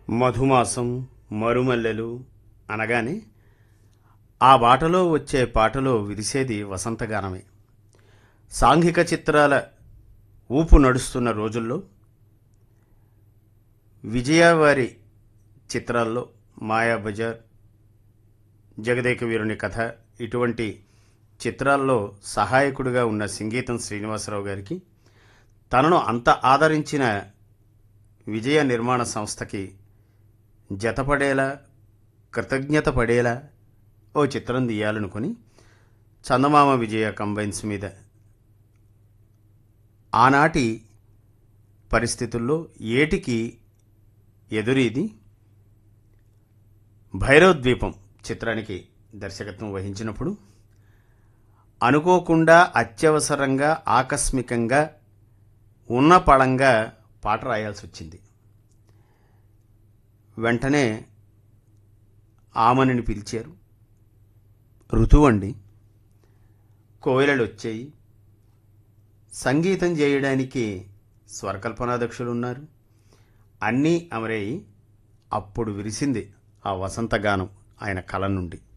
మధుమాసం మరుమల్లెలు అనగానే ఆ బాటలో వచ్చే పాటలో విరిసేది వసంతగానమే సాంఘిక చిత్రాల ఊపు నడుస్తున్న రోజుల్లో విజయవారి చిత్రాల్లో మాయాబజార్ జగదేక వీరుని కథ ఇటువంటి చిత్రాల్లో సహాయకుడిగా ఉన్న సంగీతం శ్రీనివాసరావు గారికి తనను అంత ఆదరించిన విజయ నిర్మాణ సంస్థకి జతపడేలా కృతజ్ఞత పడేలా ఓ చిత్రం తీయాలనుకుని చందమామ విజయ కంబైన్స్ మీద ఆనాటి పరిస్థితుల్లో ఏటికి ఎదురీది భైరవద్వీపం చిత్రానికి దర్శకత్వం వహించినప్పుడు అనుకోకుండా అత్యవసరంగా ఆకస్మికంగా ఉన్న పళంగా పాట రాయాల్సి వచ్చింది వెంటనే ఆమనిని పిలిచారు ఋతువండి కోయిలలు వచ్చాయి సంగీతం చేయడానికి స్వరకల్పనాదక్షులు ఉన్నారు అన్నీ అమరేయి అప్పుడు విరిసింది ఆ వసంతగానం ఆయన కళ నుండి